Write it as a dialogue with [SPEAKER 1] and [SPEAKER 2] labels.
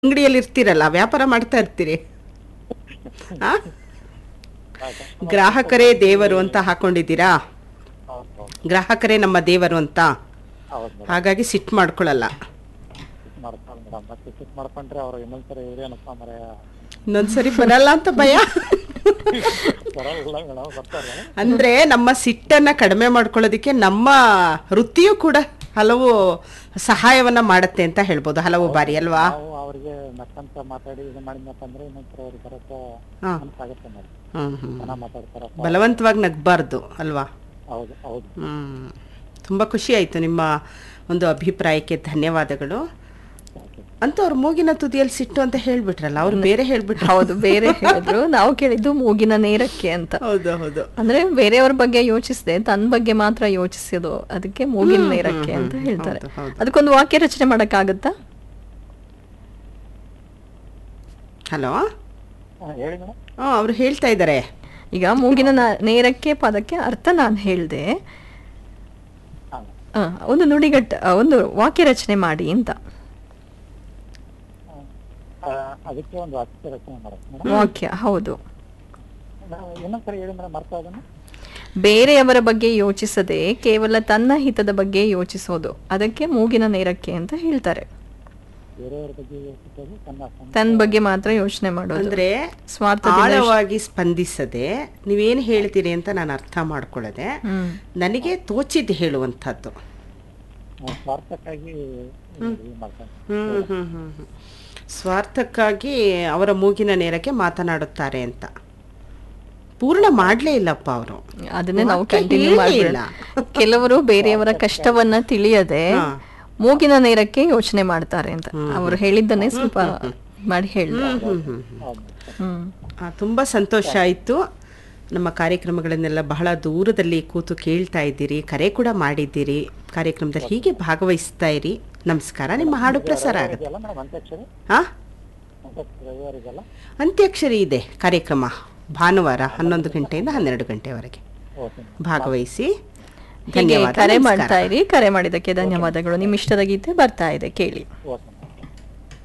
[SPEAKER 1] ಅಂಗಡಿಯಲ್ಲಿ ಇರ್ತೀರಲ್ಲ ವ್ಯಾಪಾರ ಮಾಡ್ತಾ ಇರ್ತೀರಿ ಆ? ಗ್ರಾಹಕರೇ ದೇವರು ಅಂತ ಹಾಕೊಂಡಿದ್ದೀರಾ
[SPEAKER 2] ಹೌದು ಹೌದು
[SPEAKER 1] ಗ್ರಾಹಕರೇ ನಮ್ಮ ದೇವರು ಅಂತ
[SPEAKER 2] ಹೌದು ಮೇಡಮ್
[SPEAKER 1] ಹಾಗಾಗಿ ಸಿಟ್ಟು ಮಾಡ್ಕೊಳ್ಳಲ್ಲ
[SPEAKER 2] ಮಾಡ್ತಾರೆ ಮೇಡಮ್ ಮತ್ತೆ ಸಿಟ್ ಮಾಡ್ಕೊಂಡ್ರೆ ಅವ್ರು ಇನ್ನೊಂದ್ಸರಿ ಇವ್ರೇನಪ್ಪ ಮರೆ
[SPEAKER 1] ಇನ್ನೊಂದ್ಸರಿ ಬರಲ್ಲ ಅಂತ ಭಯ
[SPEAKER 2] ಬರಲ್ಲ ಮೇಡಮ್ ಬರ್ತಾರೆ
[SPEAKER 1] ಅಂದ್ರೆ ನಮ್ಮ ಸಿಟ್ಟನ್ನ ಕಡಿಮೆ ಮಾಡ್ಕೊಳ್ಳೋದಕ್ಕೆ ನಮ್ಮ ವೃತ್ತಿಯೂ ಕೂಡ ಹಲವು ಸಹಾಯವನ್ನ ಮಾಡುತ್ತೆ ಅಂತ ಹೇಳ್ಬೋದು ಹಲವು ಬಾರಿ ಅಲ್ವಾ
[SPEAKER 2] ನಾವು ಅವ್ರಿಗೆ ನಕ್ಕಂತ ಮಾತಾಡಿ ಇದು ಮಾಡಿದ್ನಪ್ಪ ಅಂದ್ರೆ ಇನ್ನೊಂದ್ಸರಿ ಅವ್ರಿಗೆ ಬರೋಕೆ
[SPEAKER 1] ಹಾ.
[SPEAKER 2] ಮನಸ್ಸಾಗುತ್ತೆ ಮೇಡಮ್
[SPEAKER 1] ಹ್ಮ್ ಹ್ಮ್
[SPEAKER 2] ಚೆನ್ನಾಗಿ ಮಾತಾಡ್ತಾರಪ್ಪ
[SPEAKER 1] ಬಲವಂತವಾಗಿ ನಗ್ಬಾರ್ದು ಅಲ್ವಾ
[SPEAKER 2] ಹೌದು ಹೌದು
[SPEAKER 1] ಹ್ಮ್ ತುಂಬ ಖುಷಿ ಆಯಿತು ನಿಮ್ಮ ಒಂದು ಅಭಿಪ್ರಾಯಕ್ಕೆ ಧನ್ಯವಾದಗಳು ಅಂತೂ ಅವ್ರ ಮೂಗಿನ ತುದಿಯಲ್ಲಿ ಸಿಟ್ಟು ಅಂತ ಹೇಳ್ಬಿಟ್ರಲ್ಲ ಅವ್ರು ಬೇರೆ ಹೇಳ್ಬಿಟ್ರು
[SPEAKER 3] ಹೌದು ಬೇರೆ ಹೇಳಿದ್ರು ನಾವು ಕೇಳಿದ್ದು ಮೂಗಿನ ನೇರಕ್ಕೆ ಅಂತ
[SPEAKER 1] ಹೌದು ಹೌದು
[SPEAKER 3] ಅಂದ್ರೆ ಬೇರೆಯವ್ರ ಬಗ್ಗೆ ಯೋಚಿಸದೆ ತನ್ನ ಬಗ್ಗೆ ಮಾತ್ರ ಯೋಚಿಸೋದು ಅದಕ್ಕೆ ಮೂಗಿನ ನೇರಕ್ಕೆ ಅಂತ ಹೇಳ್ತಾರೆ
[SPEAKER 1] ಹೌದು, ಹೌದು.
[SPEAKER 3] ಅದಕ್ಕೊಂದು ವಾಕ್ಯ ರಚನೆ ಮಾಡಕ್ಕಾಗತ್ತಾ
[SPEAKER 1] ಹಲೋ
[SPEAKER 2] ಹಾ, ಹೇಳಿ ಮೇಡಮ್
[SPEAKER 1] ಹಾಂ ಅವ್ರು ಹೇಳ್ತಾ ಇದ್ದಾರೆ
[SPEAKER 3] ಈಗ ಮೂಗಿನ ನ- ನೇರಕ್ಕೆ ಪದಕ್ಕೆ ಅರ್ಥ ನಾನು ಹೇಳ್ದೆ
[SPEAKER 2] ಹಾ
[SPEAKER 3] ಆ, ಒಂದು ನುಡಿಗಟ್ಟ ಆ, ಒಂದು ವಾಕ್ಯ ರಚನೆ ಮಾಡಿ ಅಂತ
[SPEAKER 2] ಆ, ಅದಕ್ಕೆ ಒಂದು ವಾಕ್ಯ ರಚನೆ ಮಾಡೋದು ಮೇಡಮ್
[SPEAKER 3] ವಾಕ್ಯ ಹೌದು
[SPEAKER 2] ಇನ್ನೊಂದ್ಸರಿ ಹೇಳಿ ಮೇಡಮ್ ಅರ್ಥ ಅದನ್ನು
[SPEAKER 3] ಬೇರೆಯವರ ಬಗ್ಗೆ ಯೋಚಿಸದೆ ಕೇವಲ ತನ್ನ ಹಿತದ ಬಗ್ಗೆ ಯೋಚಿಸೋದು ಅದಕ್ಕೆ ಮೂಗಿನ ನೇರಕ್ಕೆ ಅಂತ ಹೇಳ್ತಾರೆ
[SPEAKER 2] ಬೇರೆಯವ್ರ ಬಗ್ಗೆ ಯೋಚಿಸೋದು ತನ್ನ ಸ್ವಂತ
[SPEAKER 3] ತನ್ನ ಬಗ್ಗೆ ಮಾತ್ರ ಯೋಚನೆ ಮಾಡೋದು
[SPEAKER 1] ಅಂದ್ರೆ
[SPEAKER 3] ಸ್ವಾರ್ಥದಿಂದ
[SPEAKER 1] ಆಳವಾಗಿ ಸ್ಪಂದಿಸದೆ ನೀವೇನು ಹೇಳ್ತೀರಿ ಅಂತ ನಾನು ಅರ್ಥ ಮಾಡ್ಕೊಳ್ಳದೆ
[SPEAKER 3] ಹ್ಮ್
[SPEAKER 1] ನನಗೆ ತೋಚಿದ್ದು ಹೇಳುವಂಥದ್ದು
[SPEAKER 2] ಆ, ಸ್ವಾರ್ಥಕ್ಕಾಗಿ ಇದು ಮಾಡ್ತಾರೆ
[SPEAKER 1] ಹ್ಮ್ ಹ್ಮ್ ಹ್ಮ್ ಹ್ಮ್. ಸ್ವಾರ್ಥಕ್ಕಾಗಿ ಅವರ ಮೂಗಿನ ನೇರಕ್ಕೆ ಮಾತನಾಡುತ್ತಾರೆ ಅಂತ ಪೂರ್ಣ ಮಾಡ್ಲೇ ಇಲ್ಲಪ್ಪ ಅವರು
[SPEAKER 3] ಅದನ್ನೇ ನಾವು
[SPEAKER 1] ವಾಕ್ಯ
[SPEAKER 3] ಕಂಟಿನ್ಯೂ
[SPEAKER 1] ಹೇಳೇ
[SPEAKER 3] ಮಾಡಲಿಲ್ಲ ಕೆಲವರು ಬೇರೆಯವರ ಕಷ್ಟವನ್ನ ತಿಳಿಯದೆ
[SPEAKER 1] ಹಾ.
[SPEAKER 3] ಮೂಗಿನ ನೇರಕ್ಕೆ ಯೋಚನೆ ಮಾಡ್ತಾರೆ ಅಂತ ಅವರು ಹೇಳಿದ್ದನ್ನೇ ಸ್ವಲ್ಪ ಮಾಡಿ ಹೇಳಿದ
[SPEAKER 2] ಹೌದು
[SPEAKER 3] ಹ್ಮ್
[SPEAKER 1] ಆ, ತುಂಬ ಸಂತೋಷ ಆಯಿತು ನಮ್ಮ ಕಾರ್ಯಕ್ರಮಗಳನ್ನೆಲ್ಲ ಬಹಳ ದೂರದಲ್ಲಿ ಕೂತು ಕೇಳ್ತಾ ಇದ್ದೀರಿ ಕರೆ ಕೂಡ ಮಾಡಿದ್ದೀರಿ ಕಾರ್ಯಕ್ರಮದಲ್ಲಿ ಹೀಗೆ ಭಾಗವಹಿಸ್ತಾ ಇರಿ ನಮಸ್ಕಾರ ನಿಮ್ಮ ಹಾಡು ಪ್ರಸಾರ ಆಗುತ್ತೆ
[SPEAKER 2] ಇದೆಯಲ್ಲ ಮೇಡಮ್ ಅಂತ್ಯಾಕ್ಷರಿ
[SPEAKER 1] ಹಾಂ
[SPEAKER 2] ಅಂತ್ಯಾಕ್ಷರಿ ರವಿವಾರ ಇದೆಯಲ್ಲ
[SPEAKER 1] ಅಂತ್ಯಾಕ್ಷರಿ ಇದೆ ಕಾರ್ಯಕ್ರಮ ಭಾನುವಾರ ಹನ್ನೊಂದು ಗಂಟೆಯಿಂದ ಹನ್ನೆರಡು ಗಂಟೆವರೆಗೆ
[SPEAKER 2] ಓಕೆ
[SPEAKER 1] ಭಾಗವಹಿಸಿ
[SPEAKER 3] ಹೀಗೆ
[SPEAKER 1] ಧನ್ಯವಾದ
[SPEAKER 3] ಕರೆ
[SPEAKER 1] ನಮಸ್ಕಾರ.
[SPEAKER 3] ಮಾಡ್ತಾ ಇರಿ ಕರೆ ಮಾಡಿದ್ದಕ್ಕೆ ಧನ್ಯವಾದಗಳು ನಿಮ್ಮ ಇಷ್ಟದ ಗೀತೆ ಬರ್ತಾ ಇದೆ ಕೇಳಿ
[SPEAKER 2] ಓಕೆ